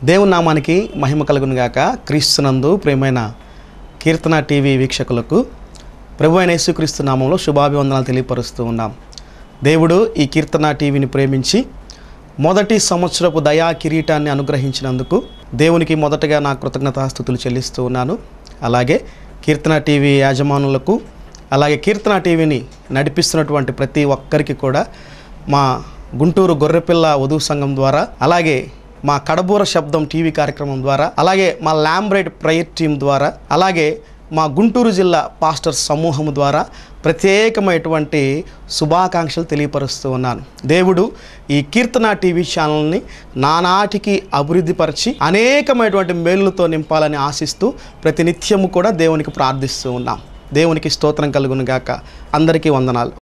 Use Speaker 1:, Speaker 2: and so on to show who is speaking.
Speaker 1: దేవుని నామానికి మహిమ కలుగును గాక క్రీస్తునందు ప్రేమైన కీర్తన టీవీ వీక్షకులకు ప్రభు అయిన యేసుక్రీస్తు నామంలో శుభాభివందనాలు తెలియపరుస్తూ ఉన్నాం దేవుడు ఈ కీర్తన టీవీని ప్రేమించి మొదటి సంవత్సరపు దయా కిరీటాన్ని అనుగ్రహించినందుకు దేవునికి మొదటగా నా కృతజ్ఞతాస్థుతులు చెల్లిస్తూ ఉన్నాను అలాగే కీర్తన టీవీ యాజమానులకు అలాగే కీర్తన టీవీని నడిపిస్తున్నటువంటి ప్రతి ఒక్కరికి కూడా మా గుంటూరు గొర్రెపిల్ల వధువు సంఘం ద్వారా అలాగే మా కడబూర శబ్దం టీవీ కార్యక్రమం ద్వారా అలాగే మా ల్యాంబ్రైడ్ ప్రైర్ టీం ద్వారా అలాగే మా గుంటూరు జిల్లా పాస్టర్ సమూహం ద్వారా ప్రత్యేకమైనటువంటి శుభాకాంక్షలు తెలియపరుస్తూ ఉన్నాను దేవుడు ఈ కీర్తన టీవీ ఛానల్ని నానాటికి అభివృద్ధిపరిచి అనేకమైనటువంటి మేలులతో నింపాలని ఆశిస్తూ ప్రతినిత్యము కూడా దేవునికి ప్రార్థిస్తూ ఉన్నాం దేవునికి స్తోత్రం కలుగును గాక అందరికీ వందనాలు